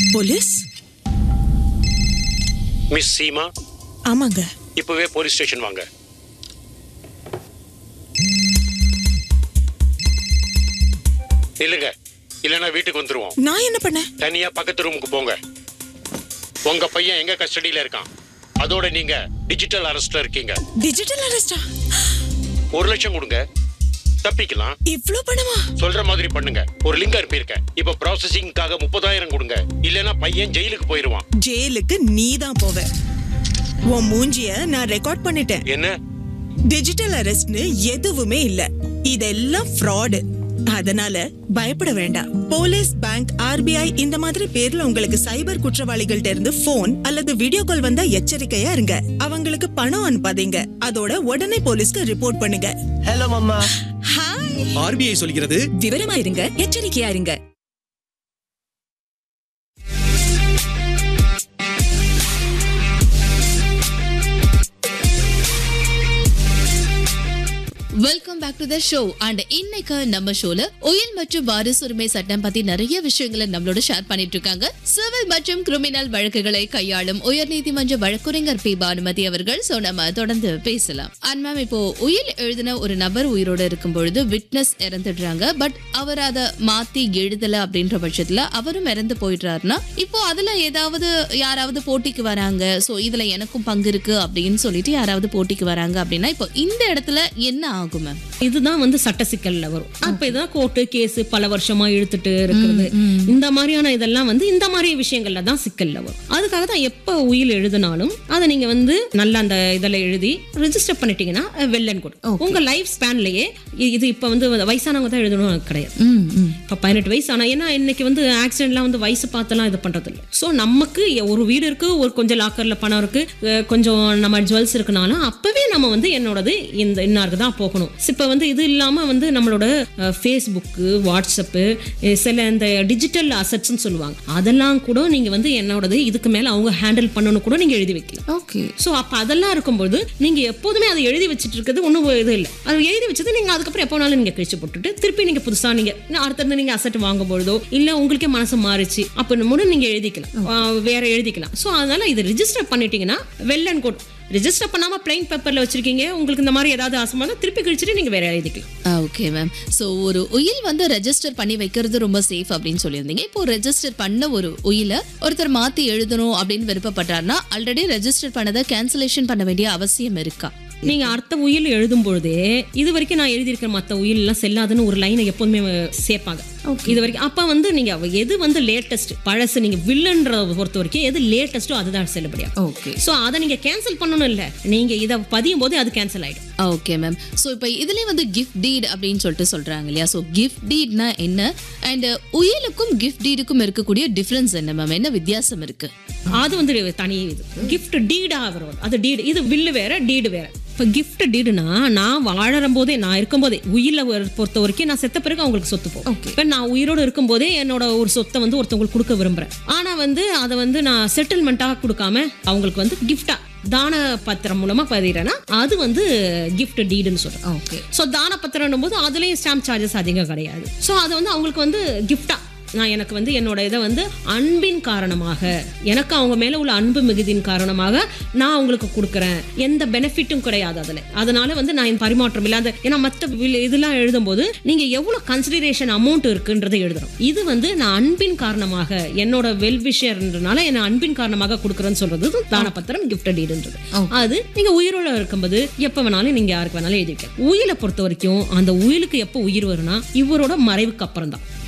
police miss Seema ஆமாங்க இப்பவே police station வாங்க இல்லைங்க இல்லைன்னா வீட்டுக்கு வந்துருவோம் நான் என்ன பண்ணேன் தனியா பக்கத்து ரூமுக்கு போங்க உங்க பையன் எங்க கஸ்டடியில இருக்கான் அதோட நீங்க டிஜிட்டல் அரெஸ்ட்ல இருக்கீங்க டிஜிட்டல் அரெஸ்டா ஒரு லட்சம் கொடுங்க தப்பிக்கலாம் இவ்ளோ பணமா சொல்ற மாதிரி பண்ணுங்க ஒரு லிங்க் அனுப்பியிருக்கேன் இப்ப ப்ராசஸிங்காக முப்பதாயிரம் கொடுங்க இல்லைன்னா பையன் ஜெயிலுக்கு போயிருவான் ஜெயிலுக்கு நீ தான் போவ உன் மூஞ்சிய நான் ரெக்கார்ட் பண்ணிட்டேன் என்ன டிஜிட்டல் அரெஸ்ட்னு எதுவுமே இல்ல இதெல்லாம் ஃப்ராடு அதனால பயப்பட வேண்டாம் போலீஸ் பேங்க் ஆர்பிஐ இந்த மாதிரி பேர்ல உங்களுக்கு சைபர் குற்றவாளிகள்ட்ட இருந்து போன் அல்லது வீடியோ கால் வந்தா எச்சரிக்கையா இருங்க அவங்களுக்கு பணம் அனுப்பாதீங்க அதோட உடனே போலீஸ்க்கு ரிப்போர்ட் பண்ணுங்க ஹலோ மம்மா ஹாய் ஆர்பிஐ சொல்கிறது விவரமா இருங்க எச்சரிக்கையா இருங்க welcome back to the show and இன்னைக்கு நம்ம ஷோல உயில் மற்றும் வாரிசு உரிமை சட்டம் பத்தி நிறைய விஷயங்களை நம்மளோட ஷேர் பண்ணிட்டு இருக்காங்க சிவில் மற்றும் கிரிமினல் வழக்குகளை கையாளும் உயர்நீதிமன்ற வழக்குரைஞர் பி பானுமதி அவர்கள் சோ நம்ம தொடர்ந்து பேசலாம் அண்ட் மேம் இப்போ உயில் எழுதின ஒரு நபர் உயிரோட இருக்கும் பொழுது விட்னஸ் இறந்துடுறாங்க பட் அவர் அதை மாத்தி எழுதல அப்படின்ற பட்சத்துல அவரும் இறந்து போயிடுறாருன்னா இப்போ அதுல ஏதாவது யாராவது போட்டிக்கு வராங்க சோ இதுல எனக்கும் பங்கு இருக்கு அப்படின்னு சொல்லிட்டு யாராவது போட்டிக்கு வராங்க அப்படின்னா இப்போ இந்த இடத்துல என்ன ஆகும் மேம் இதுதான் வந்து சட்ட சிக்கல்ல வரும் அப்ப இதான் கோர்ட்டு கேஸ் பல வருஷமா இழுத்துட்டு இருக்கிறது இந்த மாதிரியான இதெல்லாம் வந்து இந்த மாதிரி விஷயங்கள்ல தான் சிக்கல்ல வரும் அதுக்காக தான் எப்ப உயில் எழுதினாலும் அதை நீங்க வந்து நல்ல அந்த இதில் எழுதி ரெஜிஸ்டர் பண்ணிட்டீங்கன்னா வெல் அண்ட் குட் உங்க லைஃப் ஸ்பேன்லயே இது இப்ப வந்து வயசானவங்க தான் எழுதணும் அது கிடையாது இப்ப பதினெட்டு வயசு ஆனா ஏன்னா இன்னைக்கு வந்து ஆக்சிடென்ட்லாம் வந்து வயசு பார்த்தெல்லாம் இது பண்றது இல்லை ஸோ நமக்கு ஒரு வீடு இருக்கு ஒரு கொஞ்சம் லாக்கர்ல பணம் இருக்கு அஹ் கொஞ்சம் நம்ம ஜுவல்ஸ் இருக்குனாலும் அப்பவே நம்ம வந்து என்னோடது இந்த இன்னாருக்கு தான் போகணும் இப்போ வந்து இது இல்லாம வந்து நம்மளோட ஃபேஸ்புக்கு வாட்ஸ்அப்பு அஹ் சில இந்த டிஜிட்டல் அசட்ஸ்னு சொல்லுவாங்க அதெல்லாம் கூட நீங்க வந்து என்னோடது இதுக்கு மேல அவங்க ஹேண்டில் பண்ணணும் கூட நீங்க எழுதி வைக்கலாம் ஓகே ஸோ அப்போ அதெல்லாம் இருக்கும்போது நீங்கள் எப்போதுமே அதை எழுதி வச்சுட்டு இருக்கிறது ஒன்றும் இது இல்லை அது எழுதி வச்சது நீங்கள் அதுக்கப்புறம் எப்போ வேணாலும் நீங்கள் கழிச்சு போட்டுட்டு திருப்பி நீங்கள் புதுசாக நீங்கள் அடுத்தது நீங்கள் அசட் வாங்கும்பொழுதோ இல்லை உங்களுக்கே மனசு மாறிச்சு அப்போ கூட நீங்கள் எழுதிக்கலாம் ஆ, வேற எழுதிக்கலாம் ஸோ அதனால இது ரிஜிஸ்டர் பண்ணிட்டீங்கன்னா வெல் அண்ட் குட் ரிஜிஸ்டர் பண்ணாமல் பிளைன் பேப்பரில் வச்சிருக்கீங்க உங்களுக்கு இந்த மாதிரி ஏதாவது ஆசைமான திருப்பி கழிச்சிட்டு நீங்கள் வேற எழுதிக்கலாம் ஓகே மேம் ஸோ ஒரு உயில் வந்து ரெஜிஸ்டர் பண்ணி வைக்கிறது ரொம்ப சேஃப் அப்படின்னு சொல்லியிருந்தீங்க இப்போ ரெஜிஸ்டர் பண்ண ஒரு உயில ஒருத்தர் மாத்தி எழுதணும் அப்படின்னு விருப்பப்பட்டாருன்னா ஆல்ரெடி ரெஜிஸ்டர் பண்ணதை கேன்சலேஷன் பண்ண வேண்டிய அவசியம் இருக்கா நீங்க அடுத்த உயில் எழுதும் பொழுதே இது வரைக்கும் நான் எழுதியிருக்கிற மற்ற உயில் எல்லாம் செல்லாதுன்னு ஒரு லைனை எப்போதுமே சேர்ப்பாங்க இது வரைக்கும் அப்ப வந்து நீங்க எது வந்து லேட்டஸ்ட் பழசு நீங்க வில்லன்ற பொறுத்த வரைக்கும் எது லேட்டஸ்டோ அதுதான் செல்லுபடியாகும் ஓகே சோ அதை நீங்க கேன்சல் பண்ணணும் இல்ல நீங்க இதை பதியும் போது அது கேன்சல் ஆயிடும் ஓகே மேம் ஸோ இப்போ இதுலேயே வந்து கிஃப்ட் டீட் அப்படின்னு சொல்லிட்டு சொல்றாங்க இல்லையா ஸோ கிஃப்ட் டீட்னா என்ன அண்ட் உயிலுக்கும் கிஃப்ட் டீடுக்கும் இருக்கக்கூடிய டிஃப்ரென்ஸ் என்ன மேம் என்ன வித்தியாசம் இருக்கு அது வந்து தனி இது கிஃப்ட் டீடா வரும் அது டீடு இது வில்லு வேற டீடு வேற இப்போ கிஃப்ட் டீடுனா நான் வாழற போதே நான் இருக்கும்போதே உயிரை பொறுத்த வரைக்கும் நான் செத்த பிறகு அவங்களுக்கு சொத்து போகும் இப்போ நான் உயிரோடு இருக்கும்போதே என்னோட ஒரு சொத்தை வந்து ஒருத்தவங்களுக்கு கொடுக்க விரும்புறேன் ஆனா வந்து அதை வந்து நான் செட்டில்மெண்ட்டாக கொடுக்காம அவங்களுக்கு வந்து கிஃப்டா தான பத்திரம் மூலமா பதிகிறேன்னா அது வந்து கிஃப்ட் டீடுன்னு சொல்றேன் ஓகே ஸோ தான பத்திரம் போது அதுலேயும் ஸ்டாம்ப் சார்ஜஸ் அதிகம் கிடையாது ஸோ அது வந்து அவங்களுக்கு வந்து கிஃப்டா நான் எனக்கு வந்து என்னோட இதை வந்து அன்பின் காரணமாக எனக்கு அவங்க மேல உள்ள அன்பு மிகுதியின் காரணமாக நான் அவங்களுக்கு கொடுக்குறேன் எந்த பெனிஃபிட்டும் கிடையாது அதில் அதனால வந்து நான் இந்த பரிமாற்றம் இல்லாத ஏன்னா மற்ற இதெல்லாம் எழுதும்போது நீங்க எவ்வளவு கன்சிடரேஷன் அமௌண்ட் இருக்குன்றதை எழுதுறோம் இது வந்து நான் அன்பின் காரணமாக என்னோட வெல்விஷர்ன்றனால என்ன அன்பின் காரணமாக கொடுக்குறேன்னு சொல்றது தான பத்திரம் கிஃப்ட் டீடுன்றது அது நீங்க உயிரோட இருக்கும்போது எப்ப வேணாலும் நீங்க யாருக்கு வேணாலும் எழுதி வைக்கலாம் உயிலை பொறுத்த வரைக்கும் அந்த உயிலுக்கு எப்போ உயிர் வரும்னா இவரோட மறைவுக்கு அப்புறம் தான்